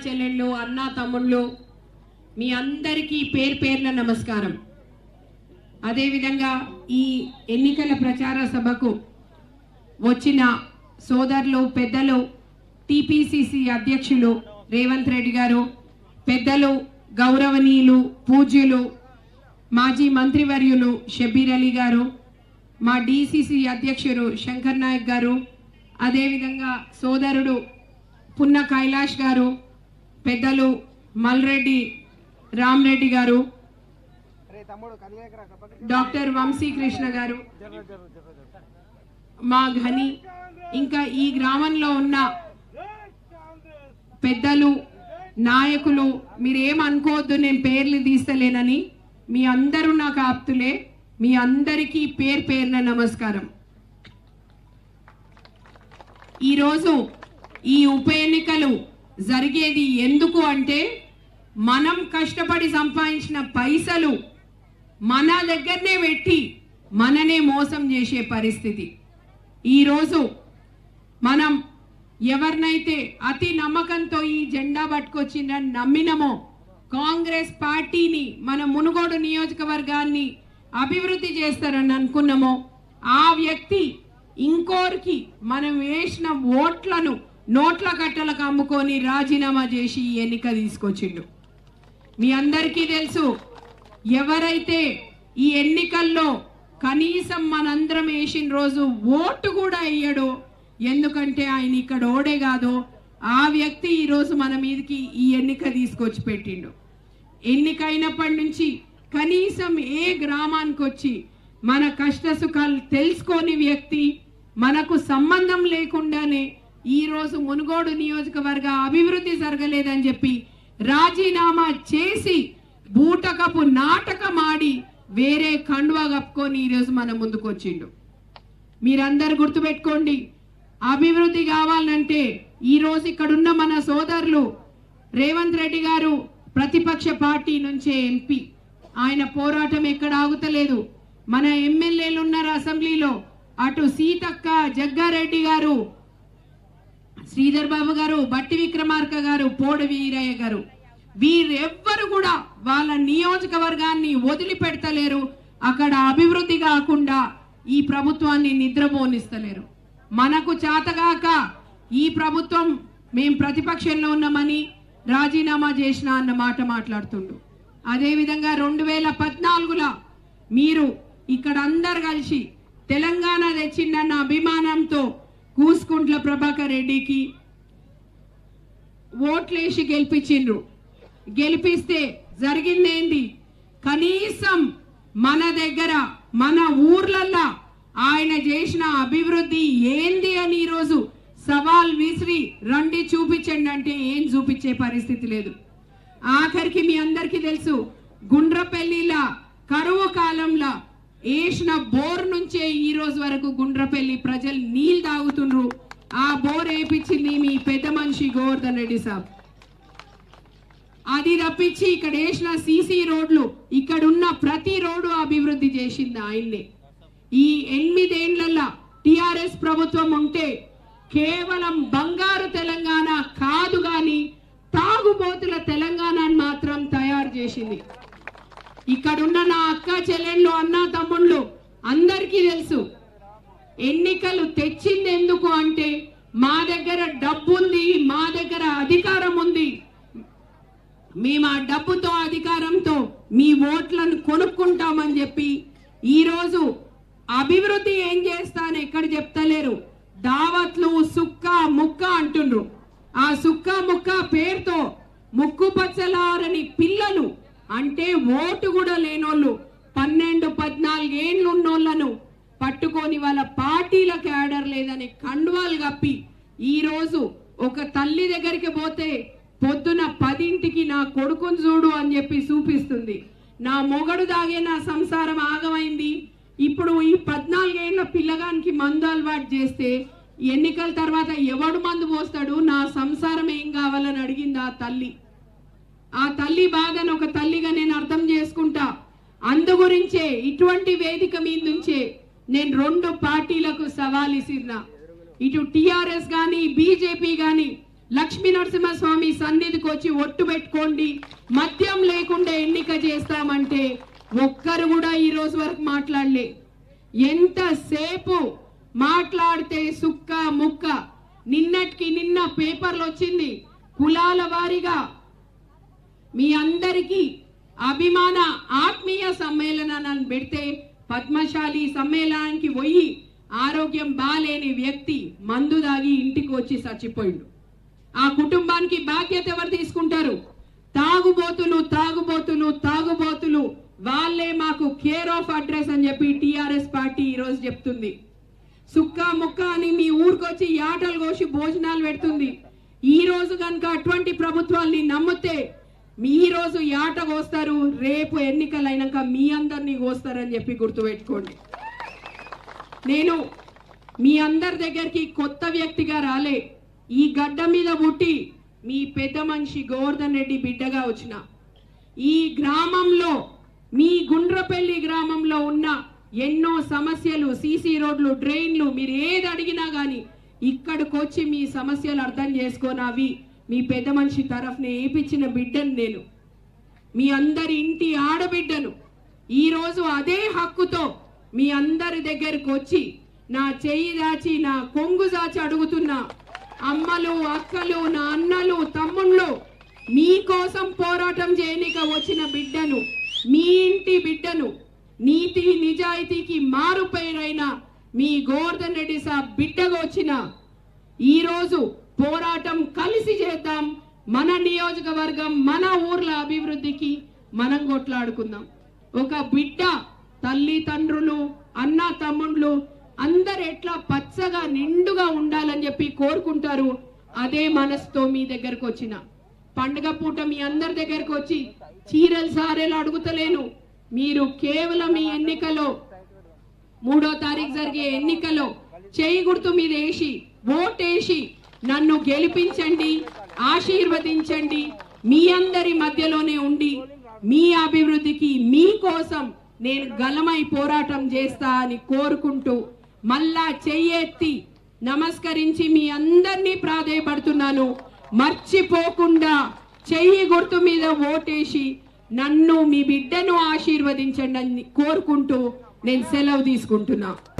చెల్లెళ్ళు అన్న తమ్ముళ్ళు మీ అందరికీ పేరు పేర్ల నమస్కారం అదేవిధంగా ఈ ఎన్నికల ప్రచార సభకు వచ్చిన సోదరులు పెద్దలు టిపిసిసి అధ్యక్షులు రేవంత్ రెడ్డి గారు పెద్దలు గౌరవనీయులు పూజ్యులు మాజీ మంత్రివర్యులు షబీర్ అలీ గారు మా డిసిసి అధ్యక్షుడు శంకర్ నాయక్ గారు అదేవిధంగా సోదరుడు పున్న కైలాష్ గారు పెద్దలు మల్రెడ్డి రామ్రెడ్డి గారు డాక్టర్ వంశీకృష్ణ గారు మా ఘని ఇంకా ఈ గ్రామంలో ఉన్న పెద్దలు నాయకులు మీరేం అనుకోవద్దు నేను పేర్లు తీస్తలేనని మీ అందరూ నాకు ఆప్తులే మీ అందరికీ పేరు పేరున నమస్కారం ఈరోజు ఈ ఉప ఎన్నికలు జరిగేది ఎందుకు అంటే మనం కష్టపడి సంపాదించిన పైసలు మన దగ్గరనే పెట్టి మననే మోసం చేసే పరిస్థితి ఈరోజు మనం ఎవరినైతే అతి నమ్మకంతో ఈ జెండా పట్టుకొచ్చిందని నమ్మినమో కాంగ్రెస్ పార్టీని మన మునుగోడు నియోజకవర్గాన్ని అభివృద్ధి చేస్తారని అనుకున్నామో ఆ వ్యక్తి ఇంకోరికి మనం వేసిన ఓట్లను నోట్ల కట్టలకు అమ్ముకొని రాజీనామా చేసి ఈ ఎన్నిక తీసుకొచ్చిండు మీ అందరికీ తెలుసు ఎవరైతే ఈ ఎన్నికల్లో కనీసం మనందరం వేసిన రోజు ఓటు కూడా వేయడో ఎందుకంటే ఆయన ఇక్కడ ఓడే కాదో ఆ వ్యక్తి ఈరోజు మన మీదకి ఈ ఎన్నిక తీసుకొచ్చి పెట్టిండు ఎన్నికైనప్పటి నుంచి కనీసం ఏ గ్రామానికి వచ్చి మన కష్ట సుఖాలు తెలుసుకోని వ్యక్తి మనకు సంబంధం లేకుండానే ఈ రోజు మునుగోడు నియోజకవర్గ అభివృద్ధి జరగలేదని చెప్పి రాజీనామా చేసి బూటకపు నాటకం ఆడి వేరే కండువా కప్పుకొని ఈరోజు మన ముందుకు వచ్చిండు మీరందరు గుర్తుపెట్టుకోండి అభివృద్ధి కావాలంటే ఈ రోజు ఇక్కడున్న మన సోదరులు రేవంత్ రెడ్డి గారు ప్రతిపక్ష పార్టీ నుంచే ఎంపీ ఆయన పోరాటం ఎక్కడ ఆగుతలేదు మన ఎమ్మెల్యేలు ఉన్నారు అసెంబ్లీలో అటు సీతక్క జగ్గారెడ్డి గారు శ్రీధర్ బాబు గారు బట్టి విక్రమార్క గారు పోడు వీరయ్య గారు వీరెవ్వరు కూడా వాళ్ళ నియోజకవర్గాన్ని వదిలిపెడతలేరు అక్కడ అభివృద్ధి కాకుండా ఈ ప్రభుత్వాన్ని నిద్రపోనిస్తలేరు మనకు చేతగాక ఈ ప్రభుత్వం మేం ప్రతిపక్షంలో ఉన్నామని రాజీనామా చేసిన అన్న మాట మాట్లాడుతుండు అదేవిధంగా రెండు వేల పద్నాలుగులో మీరు ఇక్కడ అందరు కలిసి తెలంగాణ తెచ్చిందన్న అభిమానంతో కూసుకుంట్ల ప్రభాకర్ రెడ్డికి ఓట్లేసి గెలిపించిండ్రు గెలిపిస్తే జరిగిందేంది కనీసం మన దగ్గర మన ఊర్లల్లా ఆయన చేసిన అభివృద్ధి ఏంది అని ఈరోజు సవాల్ విసిరి రండి చూపించండి అంటే ఏం చూపించే పరిస్థితి లేదు ఆఖరికి మీ అందరికీ తెలుసు గుండ్రపల్లిలా కరువు కాలంలో వేసిన బోర్ నుంచే ఈ రోజు వరకు గుండ్రపల్లి ప్రజలు నీళ్ళు తాగుతుండ్రు ఆ బోర్ వేయించింది మీ పెద్ద మనిషి గోవర్ధన్ రెడ్డి సాబ్ అది తప్పించి ఇక్కడ వేసిన సీసీ రోడ్లు ఇక్కడ ఉన్న ప్రతి రోడ్డు అభివృద్ధి చేసింది ఆయన్నే ఈ ఎనిమిదేండ్లల్లా టిఆర్ఎస్ ప్రభుత్వం ఉంటే కేవలం బంగారు తెలంగాణ కాదు గాని తాగుబోతుల తెలంగాణను మాత్రం తయారు చేసింది ఇక్కడున్న నా అక్క చెల్లెళ్ళు అన్న తమ్ముళ్ళు అందరికీ తెలుసు ఎన్నికలు తెచ్చింది ఎందుకు అంటే మా దగ్గర డబ్బు ఉంది మా దగ్గర అధికారం ఉంది మేము ఆ డబ్బుతో అధికారంతో మీ ఓట్లను కొనుక్కుంటామని చెప్పి ఈరోజు అభివృద్ధి ఏం చేస్తాను ఎక్కడ చెప్తలేరు దావత్లు సుక్క ముక్క అంటుండ్రు ఆ సుక్క ముక్క పేరుతో ముక్కు పచ్చలారని పిల్లలు అంటే ఓటు కూడా లేనోళ్ళు పన్నెండు పద్నాలుగు ఏండ్లు ఉన్నోళ్లను పట్టుకొని వాళ్ళ పార్టీల క్యాడర్ లేదని కండువాలు కప్పి ఈ రోజు ఒక తల్లి దగ్గరికి పోతే పొద్దున పదింటికి నా కొడుకుని చూడు అని చెప్పి చూపిస్తుంది నా మొగడు దాగే నా సంసారం ఆగమైంది ఇప్పుడు ఈ పద్నాలుగేళ్ల పిల్లగానికి మందు అలవాటు చేస్తే ఎన్నికల తర్వాత ఎవడు మందు పోస్తాడు నా సంసారం ఏం కావాలని అడిగింది ఆ తల్లి ఆ తల్లి బాధను ఒక తల్లిగా నేను అర్థం చేసుకుంటా అందు గురించే ఇటువంటి వేదిక మీద నుంచే నేను రెండు పార్టీలకు సవాల్ ఇసిరినా ఇటు టిఆర్ఎస్ గాని బీజేపీ గాని లక్ష్మీ నరసింహస్వామి సన్నిధికి వచ్చి ఒట్టు పెట్టుకోండి మద్యం లేకుండా ఎన్నిక చేస్తామంటే ఒక్కరు కూడా ఈ రోజు వరకు మాట్లాడలే ఎంతసేపు మాట్లాడితే సుక్క ముక్క నిన్నటికి నిన్న పేపర్లు వచ్చింది కులాల వారీగా మీ అందరికీ అభిమాన ఆత్మీయ సమ్మేళనాన్ని పెడితే పద్మశాలి సమ్మేళనానికి పోయి ఆరోగ్యం బాలేని వ్యక్తి మందు దాగి ఇంటికి వచ్చి చచ్చిపోయిండు ఆ కుటుంబానికి బాధ్యత ఎవరు తీసుకుంటారు తాగుబోతులు తాగుబోతులు తాగుబోతులు వాళ్ళే మాకు కేర్ ఆఫ్ అడ్రస్ అని చెప్పి టిఆర్ఎస్ పార్టీ ఈ రోజు చెప్తుంది సుక్క ముక్క అని మీ ఊరికొచ్చి యాటలు కోసి భోజనాలు పెడుతుంది ఈ రోజు కనుక అటువంటి ప్రభుత్వాల్ని నమ్మితే మీ ఈ రోజు యాట కోస్తారు రేపు ఎన్నికలు అయినాక మీ అందరినీ కోస్తారని చెప్పి గుర్తుపెట్టుకోండి నేను మీ అందరి దగ్గరికి కొత్త వ్యక్తిగా రాలే ఈ గడ్డ మీద పుట్టి మీ పెద్ద మనిషి గోవర్ధన్ రెడ్డి బిడ్డగా వచ్చిన ఈ గ్రామంలో మీ గుండ్రపల్లి గ్రామంలో ఉన్న ఎన్నో సమస్యలు సీసీ రోడ్లు డ్రైన్లు మీరు ఏది అడిగినా గాని ఇక్కడికి వచ్చి మీ సమస్యలు అర్థం చేసుకొని అవి మీ పెద్ద మనిషి తరఫున ఏపించిన బిడ్డను నేను మీ అందరి ఇంటి ఆడబిడ్డను ఈ రోజు అదే హక్కుతో మీ అందరి దగ్గరకు వచ్చి నా చెయ్యి దాచి నా కొంగు దాచి అడుగుతున్నా అమ్మలు అక్కలు నా అన్నలు తమ్ముళ్ళు మీకోసం పోరాటం చేయనిక వచ్చిన బిడ్డను మీ ఇంటి బిడ్డను నీతి నిజాయితీకి మారు పేరైన మీ గోవర్ధన్ రెడ్డి సాబ్ బిడ్డగా వచ్చిన ఈ రోజు పోరాటం కలిసి చేద్దాం మన నియోజకవర్గం మన ఊర్ల అభివృద్ధికి మనం కొట్లాడుకుందాం ఒక బిడ్డ తల్లి తండ్రులు అన్న తమ్ముళ్ళు అందరు ఎట్లా పచ్చగా నిండుగా ఉండాలని చెప్పి కోరుకుంటారు అదే మనసుతో మీ దగ్గరకు వచ్చిన పండుగ పూట మీ అందరి దగ్గరకు వచ్చి చీరలు సారేలు అడుగుతలేను మీరు కేవలం ఈ ఎన్నికలో మూడో తారీఖు జరిగే ఎన్నికలో చేయి గుర్తు మీద వేసి ఓటేసి నన్ను గెలిపించండి ఆశీర్వదించండి మీ అందరి మధ్యలోనే ఉండి మీ అభివృద్ధికి మీ కోసం నేను గలమై పోరాటం చేస్తా అని కోరుకుంటూ మళ్ళా చెయ్యెత్తి నమస్కరించి మీ అందరినీ ప్రాధేయపడుతున్నాను మర్చిపోకుండా చెయ్యి గుర్తు మీద ఓటేసి నన్ను మీ బిడ్డను ఆశీర్వదించండి అని కోరుకుంటూ నేను సెలవు తీసుకుంటున్నా